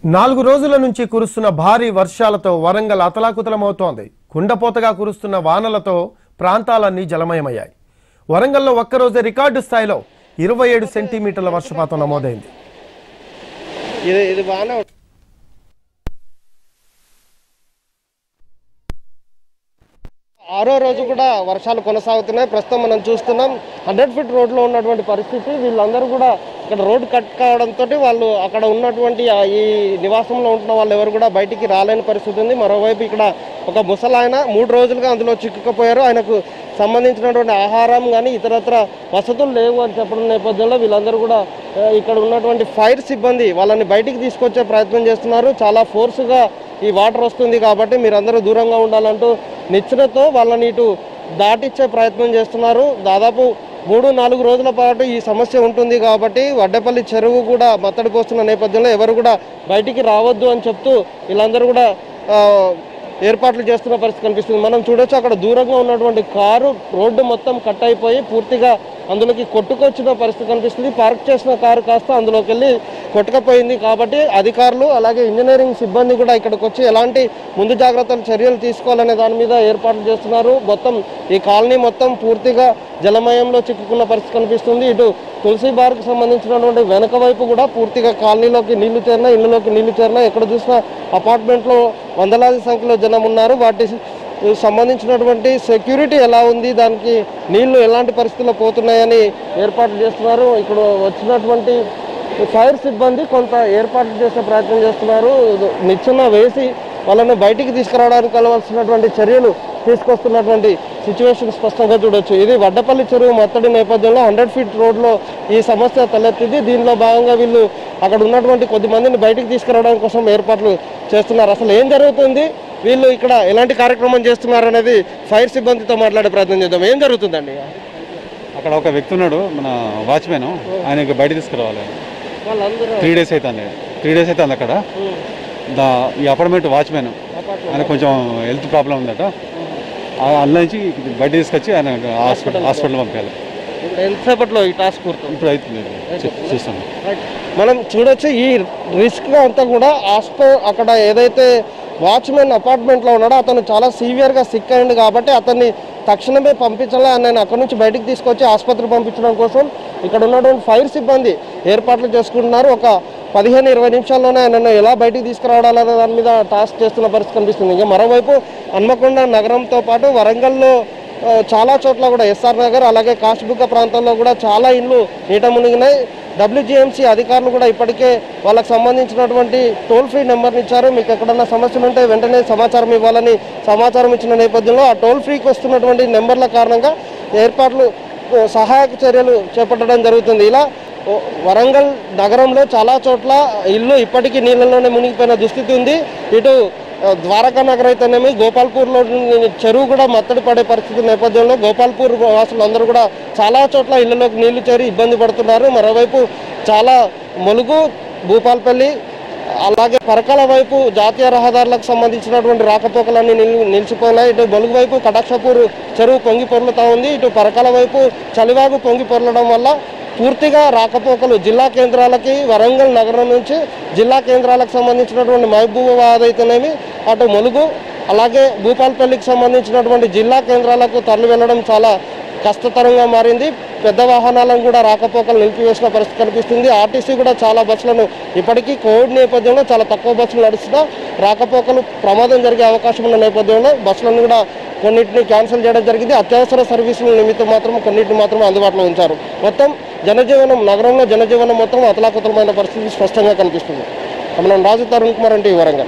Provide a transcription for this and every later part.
నాలుగు రోజుల నుంచి కురుస్తున్న భారీ వర్షాలతో వరంగల్ అతలాకుతలమవుతోంది కుండపోతగా కురుస్తున్న వానలతో ప్రాంతాలన్నీ జలమయమయ్యాయి వరంగల్లో ఒక్కరోజే రికార్డు స్థాయిలో ఇరవై ఏడు సెంటీమీటర్ల వర్షపాతం నమోదైంది ఇది ఇది బాగానే ఉంది. ఆరో రోజు కూడా వర్షాలు కొనసాగుతున్నాయి ప్రస్తుతం మనం చూస్తున్నాం హండ్రెడ్ ఫీట్ రోడ్లో ఉన్నటువంటి పరిస్థితి వీళ్ళందరూ కూడా ఇక్కడ రోడ్డు కట్ కావడంతో వాళ్ళు అక్కడ ఉన్నటువంటి ఆ ఈ నివాసంలో ఉంటున్న వాళ్ళు ఎవరు కూడా బయటికి రాలేని పరిస్థితి ఉంది మరోవైపు ఇక్కడ ఒక ముసలాయన మూడు రోజులుగా అందులో చిక్కుకుపోయారు ఆయనకు సంబంధించినటువంటి ఆహారం కానీ ఇతరత్ర వసతులు లేవు అని చెప్పడం నేపథ్యంలో వీళ్ళందరూ కూడా ఆ, ఇక్కడ ఉన్నటువంటి ఫైర్ సిబ్బంది వాళ్ళని బయటికి తీసుకొచ్చే ప్రయత్నం చేస్తున్నారు చాలా ఫోర్స్గా ఈ వాటర్ వస్తుంది కాబట్టి మీరందరూ దూరంగా ఉండాలంటూ నిచ్చెనతో వాళ్ళని ఇటు దాటిచ్చే ప్రయత్నం చేస్తున్నారు దాదాపు మూడు నాలుగు రోజుల పాటు ఈ సమస్య ఉంటుంది కాబట్టి వడ్డేపల్లి చెరువు కూడా మత్తడి పోస్తున్న నేపథ్యంలో ఎవరు కూడా బయటికి రావద్దు అని చెప్తూ వీళ్ళందరూ కూడా ఆ, ఏర్పాట్లు చేస్తున్న పరిస్థితి కనిపిస్తుంది మనం చూడొచ్చు అక్కడ దూరంగా ఉన్నటువంటి కారు రోడ్డు మొత్తం కట్ అయిపోయి పూర్తిగా అందులోకి కొట్టుకొచ్చిన పరిస్థితి కనిపిస్తుంది పార్క్ చేసిన కారు కాస్త అందులోకి వెళ్ళి కొట్టుకపోయింది కాబట్టి అధికారులు అలాగే ఇంజనీరింగ్ సిబ్బంది కూడా ఇక్కడికి వచ్చి ఎలాంటి ముందు జాగ్రత్తలు చర్యలు తీసుకోవాలనే దాని మీద ఏర్పాట్లు చేస్తున్నారు మొత్తం ఈ కాలనీ మొత్తం పూర్తిగా జలమయంలో చిక్కుకున్న పరిస్థితి కనిపిస్తుంది ఇటు తులసి బార్కు సంబంధించినటువంటి వెనక వైపు కూడా పూర్తిగా కాలనీలోకి నీళ్లు చేరినా ఇళ్ళలోకి నీళ్లు చేరినా ఎక్కడ చూసినా అపార్ట్మెంట్లో వందలాది సంఖ్యలో జనం ఉన్నారు వాటి సంబంధించినటువంటి సెక్యూరిటీ ఎలా ఉంది దానికి నీళ్లు ఎలాంటి పరిస్థితుల్లో పోతున్నాయని ఏర్పాట్లు చేస్తున్నారు ఇక్కడ వచ్చినటువంటి ఫైర్ సిబ్బంది కొంత ఏర్పాట్లు చేసే ప్రయత్నం చేస్తున్నారు నిచ్చెన వేసి వాళ్ళని బయటికి తీసుకురావడానికి కలవాల్సినటువంటి చర్యలు తీసుకొస్తున్నటువంటి సిచ్యువేషన్ స్పష్టంగా చూడొచ్చు ఇది వడ్డపల్లి చెరువు మత్తడి నేపథ్యంలో హండ్రెడ్ ఫీట్ రోడ్లో ఈ సమస్య తలెత్తింది దీనిలో భాగంగా వీళ్ళు అక్కడ ఉన్నటువంటి కొద్ది మందిని బయటికి తీసుకురావడం కోసం ఏర్పాట్లు చేస్తున్నారు అసలు ఏం జరుగుతుంది వీళ్ళు ఇక్కడ ఎలాంటి కార్యక్రమం చేస్తున్నారు అనేది ఫైర్ సిబ్బందితో మాట్లాడే ప్రయత్నం చేద్దాం ఏం జరుగుతుందండి అక్కడ ఒక వ్యక్తి ఉన్నాడు మన వాచ్మెన్ ఆయనకి బయట తీసుకురావాలి వాళ్ళందరూ త్రీ డేస్ అవుతుంది త్రీ డేస్ అవుతుంది అక్కడ దా ఈ అపార్ట్మెంట్ వాచ్మెన్ ఆయన కొంచెం హెల్త్ ప్రాబ్లం ఉందట ఆ అందులో నుంచి బయట తీసుకొచ్చి ఆయన హాస్పిటల్ హాస్పిటల్ పంపించాలి ఇప్పుడు ఎంతసేపట్లో ఈ టాస్క్ పూర్తి ఇప్పుడు అవుతుంది చూ- చూస్తాను మనం చూడొచ్చు ఈ రిస్క్ అంతా కూడా హాస్ప అక్కడ ఏదైతే వాచ్మెన్ అపార్ట్మెంట్లో ఉన్నాడో అతను చాలా సీవియర్గా సిక్ అయింది కాబట్టి అతన్ని తక్షణమే పంపించాలి ఆయన అక్కడ నుంచి బయటికి తీసుకొచ్చి ఆసుపత్రికి పంపించడం కోసం ఇక్కడ ఉన్నటువంటి ఫైర్ సిబ్బంది ఏర్పాట్లు చేసుకుంటున్నారు ఒక పదిహేను ఇరవై నిమిషాల్లోనే ఆయనను ఎలా బయటికి తీసుకురావడాలనే దాని మీద టాస్క్ చేస్తున్న పరిస్థితి కనిపిస్తుంది ఇంకా మరోవైపు హన్మకొండ నగరంతో పాటు వరంగల్లో ఆ, చాలా చోట్ల కూడా ఎస్ఆర్ నగర్ అలాగే కాశీబుక్క ప్రాంతంలో కూడా చాలా ఇండ్లు నీట మునిగినాయి డబ్ల్యూజిఎంసీ అధికారులు కూడా ఇప్పటికే వాళ్ళకి సంబంధించినటువంటి టోల్ ఫ్రీ నెంబర్ని ఇచ్చారు మీకు ఎక్కడన్నా సమస్యలు ఉంటే వెంటనే సమాచారం ఇవ్వాలని సమాచారం ఇచ్చిన నేపథ్యంలో ఆ టోల్ ఫ్రీకి వస్తున్నటువంటి నెంబర్ల కారణంగా ఏర్పాట్లు ఆ, సహాయక చర్యలు చేపట్టడం జరుగుతుంది ఇలా ఓ, వరంగల్ నగరంలో చాలా చోట్ల ఇల్లు ఇప్పటికీ నీళ్ళలోనే మునిగిపోయిన దుస్థితి ఉంది ఇటు ఆ, ద్వారకా నగర్ అయితేనేమి గోపాల్పూర్లో చెరువు కూడా మత్తడి పడే పరిస్థితి నేపథ్యంలో గోపాల్పూర్ వాసులు అందరూ కూడా చాలా చోట్ల ఇళ్లలోకి నీళ్లు చేరి ఇబ్బంది పడుతున్నారు మరోవైపు చాలా ములుగు భూపాల్పల్లి అలాగే పరకాల వైపు జాతీయ రహదారులకు సంబంధించినటువంటి రాకపోకలన్నీ నిల్ నిలిచిపోయినాయి ఇటు బొలుగు వైపు కటాక్షపూర్ చెరువు పొంగి పొర్లుతా ఉంది ఇటు పరకాల వైపు చలివాగు పొంగి పొర్లడం వల్ల పూర్తిగా రాకపోకలు జిల్లా కేంద్రాలకి వరంగల్ నగరం నుంచి జిల్లా కేంద్రాలకు సంబంధించినటువంటి మహబూబాబాద్ అయితేనేమి అటు ములుగు అలాగే భూపాల్పల్లికి సంబంధించినటువంటి జిల్లా కేంద్రాలకు తరలి వెళ్ళడం చాలా కష్టతరంగా మారింది పెద్ద వాహనాలను కూడా రాకపోకలు నిలిపివేసిన పరిస్థితి కనిపిస్తుంది ఆర్టీసీ కూడా చాలా బస్సులను ఇప్పటికీ కోవిడ్ నేపథ్యంలో చాలా తక్కువ బస్సులు నడుస్తున్నా రాకపోకలు ప్రమాదం జరిగే అవకాశం ఉన్న నేపథ్యంలో బస్సులను కూడా కొన్నిటిని క్యాన్సిల్ చేయడం జరిగింది అత్యవసర సర్వీసుల నిమిత్తం మాత్రం కొన్నిటిని మాత్రమే అందుబాటులో ఉంచారు మొత్తం జనజీవనం నగరంలో జనజీవనం మొత్తం అతలాకుతలమైన పరిస్థితి స్పష్టంగా కనిపిస్తుంది మనం రాజు తరుణ్ కుమార్ అంటే ఈ వరంగల్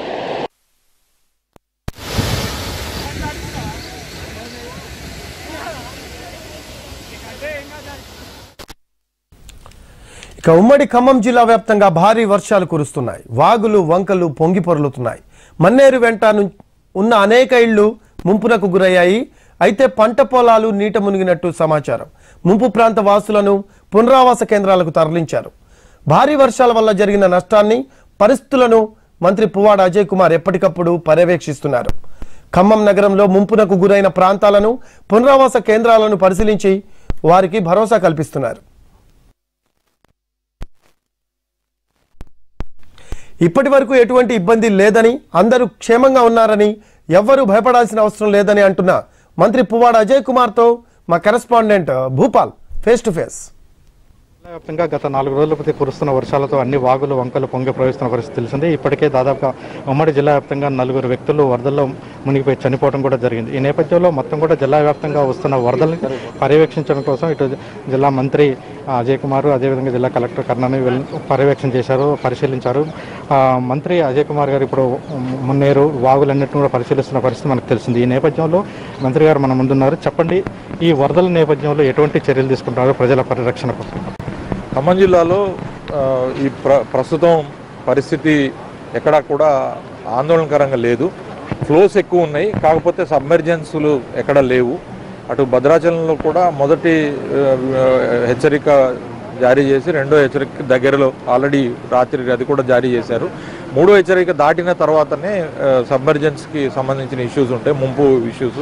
ఇక ఉమ్మడి ఖమ్మం జిల్లా వ్యాప్తంగా భారీ వర్షాలు కురుస్తున్నాయి వాగులు వంకలు పొంగి పొర్లుతున్నాయి మన్నేరు వెంట ను- ఉన్న అనేక ఇళ్లు ముంపునకు గురయ్యాయి అయితే పంట పొలాలు నీట మునిగినట్టు సమాచారం ముంపు ప్రాంత వాసులను పునరావాస కేంద్రాలకు తరలించారు భారీ వర్షాల వల్ల జరిగిన నష్టాన్ని పరిస్థితులను మంత్రి పువ్వాడ అజయ్ కుమార్ ఎప్పటికప్పుడు పర్యవేక్షిస్తున్నారు ఖమ్మం నగరంలో ముంపునకు గురైన ప్రాంతాలను పునరావాస కేంద్రాలను పరిశీలించి వారికి భరోసా కల్పిస్తున్నారు ఇప్పటి వరకు ఎటువంటి ఇబ్బంది లేదని అందరూ క్షేమంగా ఉన్నారని ఎవ్వరూ భయపడాల్సిన అవసరం లేదని అంటున్న మంత్రి పువ్వాడ అజయ్ కుమార్తో మా correspondent Bhupal face to face వ్యాప్తంగా గత నాలుగు రోజుల క్రితం కురుస్తున్న వర్షాలతో అన్ని వాగులు వంకలు పొంగి ప్రవేశిస్తున్న పరిస్థితి తెలిసిందే ఇప్పటికే దాదాపుగా ఉమ్మడి జిల్లా వ్యాప్తంగా నలుగురు వ్యక్తులు వరదల్లో మునిగిపోయి చనిపోవడం కూడా జరిగింది ఈ నేపథ్యంలో మొత్తం కూడా జిల్లా వ్యాప్తంగా వస్తున్న వరదల్ని పర్యవేక్షించడం కోసం ఇటు జిల్లా మంత్రి ఆ, అజయ్ కుమార్ అదేవిధంగా జిల్లా కలెక్టర్ కర్ణాని వెళ్ళి పర్యవేక్షణ చేశారు పరిశీలించారు ఆ, మంత్రి అజయ్ కుమార్ గారు ఇప్పుడు మున్నేరు వాగులన్నింటినీ కూడా పరిశీలిస్తున్న పరిస్థితి మనకు తెలిసింది ఈ నేపథ్యంలో మంత్రి గారు మన ముందున్నారు చెప్పండి ఈ వరదల నేపథ్యంలో ఎటువంటి చర్యలు తీసుకుంటున్నారు ప్రజల పరిరక్షణ కోసం ఖమ్మం జిల్లాలో ఆ, ఈ ప్ర ప్రస్తుతం పరిస్థితి ఎక్కడా కూడా ఆందోళనకరంగా లేదు ఫ్లోస్ ఎక్కువ ఉన్నాయి కాకపోతే సబ్మెర్జెన్సులు ఎక్కడ లేవు అటు భద్రాచలంలో కూడా మొదటి ఆ, హెచ్చరిక జారీ చేసి రెండో హెచ్చరిక దగ్గరలో ఆల్రెడీ రాత్రి అది కూడా జారీ చేశారు మూడో హెచ్చరిక దాటిన తర్వాతనే సబ్మెర్జెన్స్కి సంబంధించిన ఇష్యూస్ ఉంటాయి ముంపు ఇష్యూస్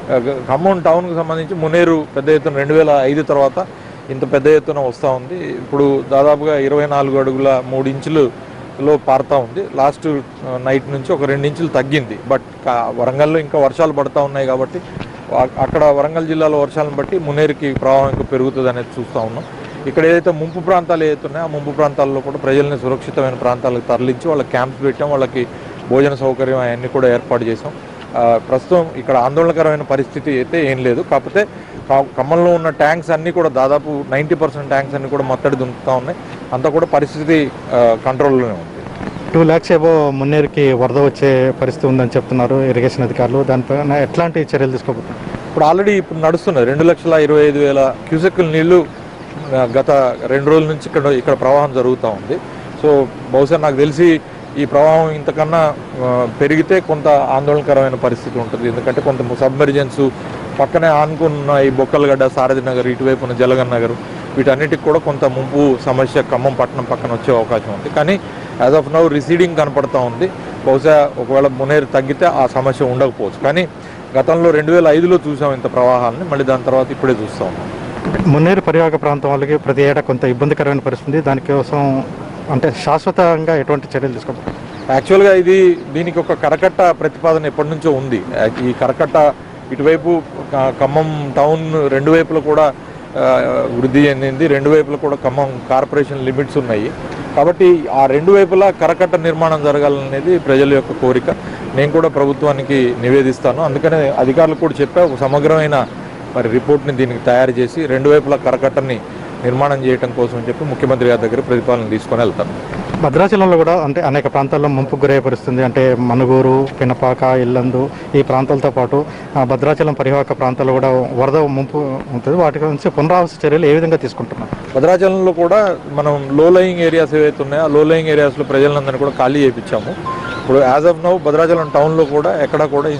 ఖమ్మం టౌన్కి సంబంధించి మునేరు పెద్ద ఎత్తున రెండు వేల ఐదు తర్వాత ఇంత పెద్ద ఎత్తున వస్తూ ఉంది ఇప్పుడు దాదాపుగా ఇరవై నాలుగు అడుగుల మూడు ఇంచులు లో పారుతూ ఉంది లాస్ట్ నైట్ నుంచి ఒక రెండు ఇంచులు తగ్గింది బట్ కా- వరంగల్లో ఇంకా వర్షాలు పడతా ఉన్నాయి కాబట్టి ఆ- అక్కడ వరంగల్ జిల్లాలో వర్షాలను బట్టి మునేరుకి ప్రవాహం ఇంకా పెరుగుతుంది అనేది చూస్తూ ఉన్నాం ఇక్కడ ఏదైతే ముంపు ప్రాంతాలు ఏదైతే ఉన్నాయో ఆ ముంపు ప్రాంతాల్లో కూడా ప్రజల్ని సురక్షితమైన ప్రాంతాలకు తరలించి వాళ్ళకి క్యాంప్స్ పెట్టాం వాళ్ళకి భోజన సౌకర్యం అవన్నీ కూడా ఏర్పాటు చేసాం ఆ, ప్రస్తుతం ఇక్కడ ఆందోళనకరమైన పరిస్థితి అయితే ఏం లేదు కాకపోతే కా- ఖమ్మంలో ఉన్న ట్యాంక్స్ అన్నీ కూడా దాదాపు నైంటీ పర్సెంట్ ట్యాంక్స్ అన్నీ కూడా మత్తడి దుంకుతూ ఉన్నాయి అంతా కూడా పరిస్థితి ఆ, కంట్రోల్లోనే ఉంది టూ ల్యాక్స్ ఏవో మున్నేరుకి వరద వచ్చే పరిస్థితి ఉందని చెప్తున్నారు ఇరిగేషన్ అధికారులు దానిపైన ఎట్లాంటి చర్యలు తీసుకోబోతున్నారు ఇప్పుడు ఆల్రెడీ ఇప్పుడు నడుస్తున్నది రెండు లక్షల ఇరవై ఐదు వేల క్యూసెక్కుల నీళ్లు ఆ, గత రెండు రోజుల నుంచి ఇక్కడ ఇక్కడ ప్రవాహం జరుగుతూ ఉంది సో బహుశా నాకు తెలిసి ఈ ప్రవాహం ఇంతకన్నా ఆ, పెరిగితే కొంత ఆందోళనకరమైన పరిస్థితి ఉంటుంది ఎందుకంటే కొంత సబ్మెర్జెన్స్ పక్కనే ఆనుకున్న ఈ బొక్కలగడ్డ సారథి నగర్ ఇటువైపు ఉన్న జలగన్ నగర్ వీటన్నిటికి కూడా కొంత ముంపు సమస్య ఖమ్మం పట్టణం పక్కన వచ్చే అవకాశం ఉంది కానీ యాజ్ ఆఫ్ నౌ రిసీడింగ్ కనపడతా ఉంది బహుశా ఒకవేళ మునేరు తగ్గితే ఆ సమస్య ఉండకపోవచ్చు కానీ గతంలో రెండు వేల ఐదులో చూసాం ఇంత ప్రవాహాలని మళ్ళీ దాని తర్వాత ఇప్పుడే చూస్తా ఉన్నాం మున్నేరు పరివాహక ప్రాంతం వాళ్ళకి ప్రతి ఏటా కొంత ఇబ్బందికరమైన పరిస్థితి దానికోసం అంటే శాశ్వతంగా ఎటువంటి చర్యలు తీసుకోబోతున్నారు యాక్చువల్గా ఇది దీనికి ఒక కరకట్ట ప్రతిపాదన ఎప్పటి నుంచో ఉంది ఈ కరకట్ట ఇటువైపు క- ఖమ్మం టౌన్ రెండు వైపులా కూడా ఆ, వృద్ధి చెందింది రెండు వైపులా కూడా ఖమ్మం కార్పొరేషన్ లిమిట్స్ ఉన్నాయి కాబట్టి ఆ రెండు వైపులా కరకట్ట నిర్మాణం జరగాలనేది ప్రజల యొక్క కోరిక నేను కూడా ప్రభుత్వానికి నివేదిస్తాను అందుకనే అధికారులకు కూడా చెప్పా ఒక సమగ్రమైన మరి రిపోర్ట్ని దీనికి తయారు చేసి రెండు వైపులా కరకట్టని నిర్మాణం చేయడం కోసం అని చెప్పి ముఖ్యమంత్రి గారి దగ్గర ప్రతిపాదన తీసుకొని వెళ్తాను భద్రాచలంలో కూడా అంటే అనేక ప్రాంతాల్లో ముంపు గురయ్యే పరిస్థితుంది అంటే మనుగూరు పినపాక ఇల్లందు ఈ ప్రాంతాలతో పాటు ఆ, భద్రాచలం పరివాహక ప్రాంతాల్లో కూడా వరద ముంపు ఉంటుంది వాటి గురించి పునరావాస చర్యలు ఏ విధంగా తీసుకుంటున్నారు భద్రాచలంలో కూడా మనం లో లయింగ్ ఏరియాస్ ఏవైతే ఉన్నాయో ఆ లో లయింగ్ ఏరియాస్లో ప్రజలందరినీ కూడా ఖాళీ చేయించాము ఇప్పుడు యాజ్ ఆఫ్ నౌ భద్రాచలం టౌన్లో కూడా ఎక్కడ కూడా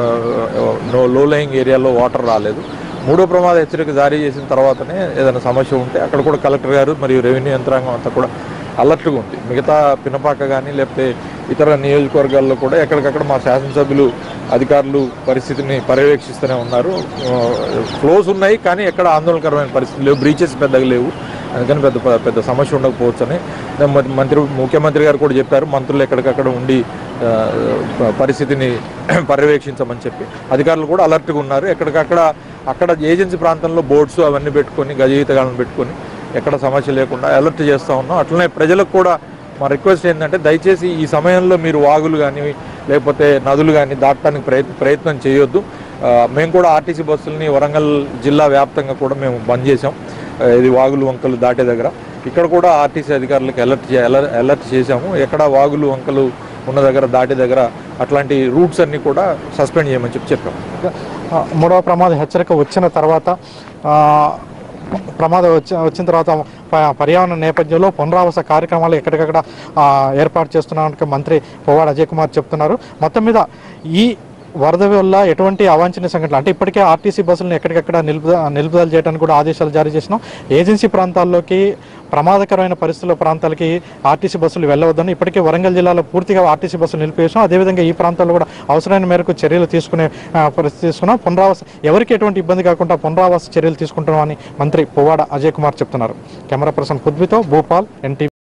లో లయింగ్ ఏరియాలో వాటర్ రాలేదు మూడో ప్రమాద హెచ్చరిక జారీ చేసిన తర్వాతనే ఏదైనా సమస్య ఉంటే అక్కడ కూడా కలెక్టర్ గారు మరియు రెవెన్యూ యంత్రాంగం అంతా కూడా అలర్ట్గా ఉంది మిగతా పినపాక కానీ లేకపోతే ఇతర నియోజకవర్గాల్లో కూడా ఎక్కడికక్కడ మా శాసనసభ్యులు అధికారులు పరిస్థితిని పర్యవేక్షిస్తూనే ఉన్నారు ఫ్లోస్ ఉన్నాయి కానీ ఎక్కడ ఆందోళనకరమైన పరిస్థితులు లేవు బ్రీచెస్ పెద్దగా లేవు అందుకని పెద్ద పెద్ద సమస్య ఉండకపోవచ్చు అని మ- మంత్రి ముఖ్యమంత్రి గారు కూడా చెప్పారు మంత్రులు ఎక్కడికక్కడ ఉండి ఆ, ప- పరిస్థితిని పర్యవేక్షించమని చెప్పి అధికారులు కూడా అలర్ట్గా ఉన్నారు ఎక్కడికక్కడ అక్కడ ఏజెన్సీ ప్రాంతంలో బోర్డ్స్ అవన్నీ పెట్టుకొని గజయితగాలను పెట్టుకొని ఎక్కడ సమస్య లేకుండా అలర్ట్ చేస్తూ ఉన్నాం అట్లనే ప్రజలకు కూడా మా రిక్వెస్ట్ ఏంటంటే దయచేసి ఈ సమయంలో మీరు వాగులు కానీ లేకపోతే నదులు కానీ దాటడానికి ప్రయత్ ప్రయత్నం చేయొద్దు ఆ, మేము కూడా ఆర్టీసీ బస్సులని వరంగల్ జిల్లా వ్యాప్తంగా కూడా మేము బంద్ చేసాం ఆ, ఇది వాగులు వంకలు దాటే దగ్గర ఇక్కడ కూడా ఆర్టీసీ అధికారులకు అలర్ట్ చే అలర్- అలర్ట్ చేశాము ఎక్కడ వాగులు వంకలు ఉన్న దగ్గర దాటే దగ్గర అట్లాంటి రూట్స్ అన్ని కూడా సస్పెండ్ చేయమని చెప్పి చెప్పాము ఆ, మూడవ ప్రమాద హెచ్చరిక వచ్చిన తర్వాత ఆ, ప్రమాదం వచ్చి వచ్చిన తర్వాత ప- పర్యావరణ నేపథ్యంలో పునరావాస కార్యక్రమాలు ఎక్కడికక్కడ ఆ, ఏర్పాటు చేస్తున్నామని మంత్రి పువ్వాడ అజయ్ కుమార్ చెప్తున్నారు మొత్తం మీద ఈ వరద వల్ల ఎటువంటి అవాంఛనీయ సంఘటనలు అంటే ఇప్పటికే ఆర్టీసీ బస్సులను ఎక్కడికక్కడ నిలుపుద నిలుపుదల చేయడానికి కూడా ఆదేశాలు జారీ చేసినాం ఏజెన్సీ ప్రాంతాల్లోకి ప్రమాదకరమైన పరిస్థితుల ప్రాంతాలకి ఆర్టీసీ బస్సులు వెళ్ళవద్దని ఇప్పటికే వరంగల్ జిల్లాలో పూర్తిగా ఆర్టీసీ బస్సులు నిలిపివేసాం అదేవిధంగా ఈ ప్రాంతాల్లో కూడా అవసరమైన మేరకు చర్యలు తీసుకునే ఆ, పరిస్థితి తీసుకున్నాం పునరావాస ఎవరికి ఎటువంటి ఇబ్బంది కాకుండా పునరావాస చర్యలు తీసుకుంటున్నామని మంత్రి పువ్వాడ అజయ్ కుమార్ చెప్తున్నారు కెమెరా పర్సన్ పృథ్వీతో భూపాల్ ఎన్టీ